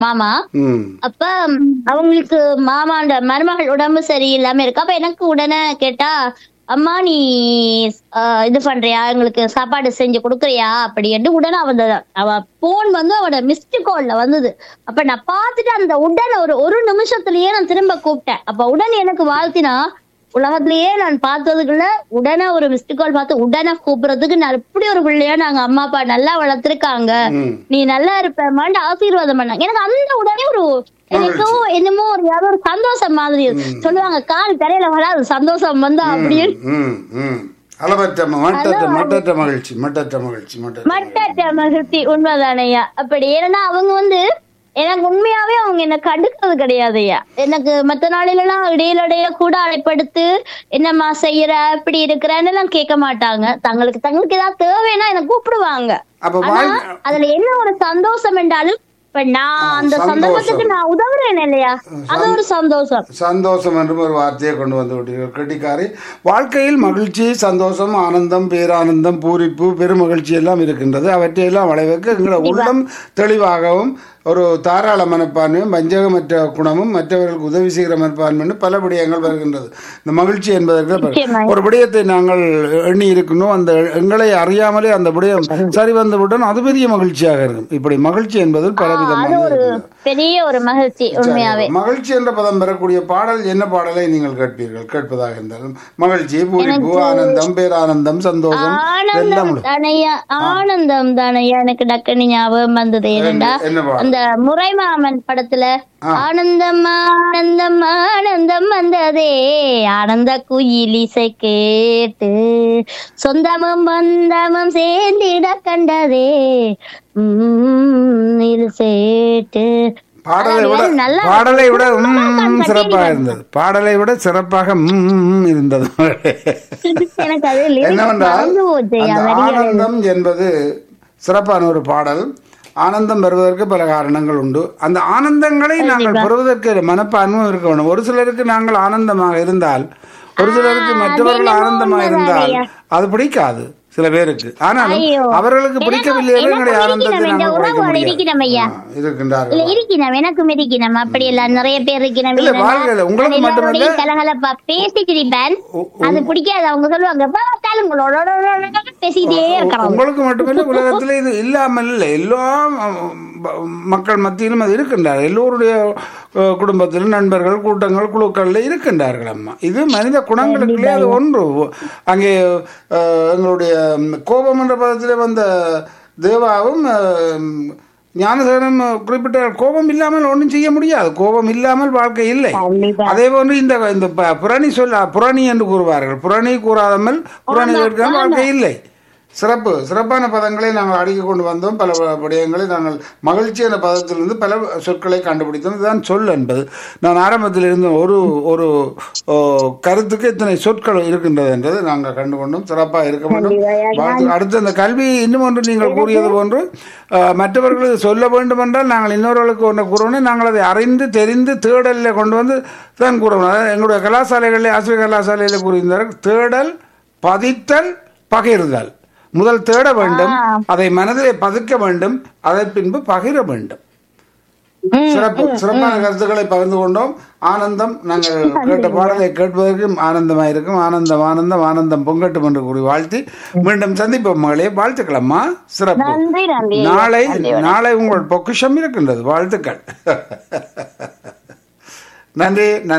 மாமா ம் அப்ப ம், அவங்களுக்கு மாமாண்ட மருமகள் உடம்பு சரியில்லாம இருக்கு அப்ப எனக்கு உடனே கேட்டா அம்மா நீ ஆஹ், இது பண்றியா எங்களுக்கு சாப்பாடு செஞ்சு கொடுக்குறியா அப்படின்னு உடனே அவ அவ போன் வந்து அவட மிஸ்டு கால்ல வந்தது அப்ப நான் பார்த்துட்டு அந்த உடனே ஒரு ஒரு நிமிஷத்துலயே நான் திரும்ப கூப்பிட்டேன் அப்ப உடனே எனக்கு வாழ்த்தினா உலகத்திலேயே நான் பார்த்ததுக்குள்ள உடனே ஒரு மிஸ்டு கால் பார்த்து உடனே கூப்பிடுறதுக்கு நான் இப்படி ஒரு பிள்ளையா நாங்க அம்மா அப்பா நல்லா வளர்த்திருக்காங்க ம் நீ நல்லா இருப்பமான்னு ஆசீர்வாதம் பண்ணாங்க எனக்கு அந்த உடனே ஒரு எனக்கோ என்னமோ ஒரு யாரோ ஒரு சந்தோஷம் மாதிரி சொல்லுவாங்க கால் தரையில வராது சந்தோஷம் வந்தா அப்படின்னு ம் ம் அளவற்ற ம- மட்டற்ற மட்டற்ற மகிழ்ச்சி மட்டற்ற மகிழ்ச்சி மட்டற்ற மட்டற்ற மகிழ்ச்சி உண்மைதானையா அப்படி ஏன்னா அவங்க வந்து எனக்கு உண்மையாவே அவங்க என்ன கண்டுக்கிறது கிடையாதுய்யா எனக்கு மத்த நாளிலெல்லாம் இடையில இடையில கூட அழைப்படுத்து என்னம்மா செய்யற இப்படி இருக்கிறன்னு எல்லாம் கேட்க மாட்டாங்க தங்களுக்கு தங்களுக்கு ஏதாவது தேவைன்னா என்ன கூப்பிடுவாங்க அப்ப ஆனா வாழ்க்கை அதுல என்ன ஒரு சந்தோஷம் என்றாலும் இப்ப நான் அந்த சந்தோஷம். சந்தோஷத்துக்கு நான் உதவுறேன் இல்லையா அது ஒரு சந்தோஷம் சந்தோஷம் என்றும் ஒரு வார்த்தையை கொண்டு வந்து விட்டீர்கள் கெட்டிக்காரி வாழ்க்கையில் மகிழ்ச்சி சந்தோஷம் ஆனந்தம் பேரானந்தம் பூரிப்பு பெருமகிழ்ச்சி எல்லாம் இருக்கின்றது அவற்றையெல்லாம் வளைவுக்கு எங்களோட உள்ளம் தெளிவாகவும் ஒரு தாராள மனப்பான்மையும் வஞ்சகமற்ற குணமும் மற்றவர்களுக்கு உதவி செய்கிற மனப்பான்மையும் பல விடயங்கள் வருகின்றது இந்த மகிழ்ச்சி என்பதற்கு நிச்சயமா. ஒரு விடயத்தை நாங்கள் எண்ணி இருக்கணும் அந்த எங்களை அறியாமலே அந்த விடயம் சரி வந்துவிட்டால் அது பெரிய மகிழ்ச்சியாக இருக்கும் இப்படி மகிழ்ச்சி என்பது அது பலவிதமான ஒரு பெரிய ஒரு மகிழ்ச்சி உண்மையாவே மகிழ்ச்சி என்ற பதம் பெறக்கூடிய பாடல் என்ன பாடலை நீங்கள் கேட்பீர்கள் கேட்பதாக இருந்தாலும் மகிழ்ச்சி பூரிப்பு ஆனந்தம் பேரானந்தம் சந்தோஷம் எல்லாம் ஆனந்தம் உண்டு. தானையா ஆனந்தம் தானையா எனக்கு டக்குனு ஞாபகம் வந்தது ஏனெண்டா என்ன பாடல் அந்த முறைமாமன் படத்துல ஆனந்தம் ஆனந்தம் ஆனந்தம் வந்ததே ஆனந்த குயில் இசை கேட்டு சொந்தமும் பந்தமும் சேர்ந்திட கண்டதே உம் இது சேட்டு பாடலை விட அதாவது நல்லா பாடலை விட ம், குடும்பமா ம், கட்டி சிறப்பாக இருந்தது பாடலை விட சிறப்பாக ம், ம் இருந்தது எனக்கு அது lyrics என்னவென்றால் மறந்து போச்சு அந்த ஐயா, வரிகள். ஆனந்தம் என்பது சிறப்பான ஒரு பாடல் ஆனந்தம் பெறுவதற்கு பல காரணங்கள் உண்டு அந்த ஆனந்தங்களை நாங்கள் பெறுவதற்கு மனப்பான்மை இருக்க வேண்டும் ஒரு சிலருக்கு நாங்கள் ஆனந்தமாக இருந்தால் ஒரு சிலருக்கு மற்றவர்கள் ஆனந்தமாக இருந்தால் அது பிடிக்காது சில பேருக்கு ஆனால் ஐயோ. அவர்களுக்கு பிடிக்கவில்லை எனக்கு எங்களுடைய ஆனந்தத்தை பிடிக்கணும், இந்த நாங்கள் குறைக்க உறவோடு இருக்கிறோம் ஐயா. முடியாது ஆ, இருக்கின்றார்கள் இல்ல இருக்கணும் எனக்கும் இருக்கணும் அப்படி எல்லாம் நிறைய பேர் இருக்கணும் இல்ல, வாழ்க்கையில உங்களுக்கு மட்டுமல்ல. கலகலப்பா பேசி சிரிப்பேன் உ- அது பிடிக்காது அவங்க சொல்லுவாங்க "பா, பார்த்தாலும் உங்களோட பேசிக்கிட்டே இருக்கிறோம் உங்களுக்கு மட்டுமில்லை உலகத்தில் இது இல்லாமல் இல்லை எல்லா அஹ், ப- மக்கள் மத்தியிலும் அது இருக்கின்றார் எல்லோருடைய அஹ், குடும்பத்திலும் நண்பர்கள் கூட்டங்கள் குழுக்களில் இருக்கின்றார்கள் அம்மா இது மனித குணங்களுக்குள்ளே அது ஒன்று அங்கே அஹ், எங்களுடைய ம், கோபம் என்ற பதத்திலே வந்த தேவாவும் அஹ், ஞானசேகரன் குறிப்பிட்ட கோபம் இல்லாமல் ஒன்றும் செய்ய முடியாது கோபம் இல்லாமல் வாழ்க்கை இல்லை கண்டிப்பா. அதே போன்று இந்த இந்த ப- புரணி சொல்ல புரணி என்று கூறுவார்கள் புரணி கூறாமல் புரணி இருக்க வாழ்க்கை இல்லை சிறப்பு சிறப்பான பதங்களை நாங்கள் அடுக்கி கொண்டு வந்தோம் பல வ- விடயங்களை நாங்கள் மகிழ்ச்சி என்ற பதத்திலிருந்து பல சொற்களை கண்டுபிடித்தோம் இதுதான் சொல் என்பது நான் ஆரம்பத்தில் இருந்த ஒரு ஒரு ஓ, கருத்துக்கு இத்தனை சொற்கள் இருக்கின்றது என்றது நாங்கள் கண்டுகொண்டோம் சிறப்பாக இருக்க வேண்டும் வாழ்த்து- அடுத்து அந்த கல்வி இன்னும் ஒன்று நீங்கள் கூறியது போன்று அஹ், மற்றவர்களுக்கு சொல்ல வேண்டும் என்றால் நாங்கள் இன்னொருவர்களுக்கு ஒன்று கூறணும் நாங்கள் அதை அறிந்து தெரிந்து தேடலில் கொண்டு வந்து தான் கூறணும் அதாவது எங்களுடைய கலாசாலைகளில் ஆசிரியர் கலாசாலையில் கூறியிருந்தார்கள் தேடல் பதித்தல் பகிர்தல் முதல் தேட வேண்டும் அதை மனதிலே பதிக்க வேண்டும் அதை பின்பு பகிர வேண்டும் சிறப்பு சிறப்பான கருத்துக்களை பகிர்ந்து கொண்டோம் ஆனந்தம் நாங்கள் கேட்ட பாடலை கேட்பதற்கு ஆனந்தமாக இருக்கும் ஆனந்தம் ஆனந்தம் ஆனந்தம் பொங்கட்டும் என்று கூறி வாழ்த்தி மீண்டும் சந்திப்போம் மகளே வாழ்த்துக்களம்மா சிறப்பு நன்றி நன்றி நாளை நாளை உங்கள் பொக்கிஷம் இருக்கின்றது வாழ்த்துக்கள் நன்றி நன்றி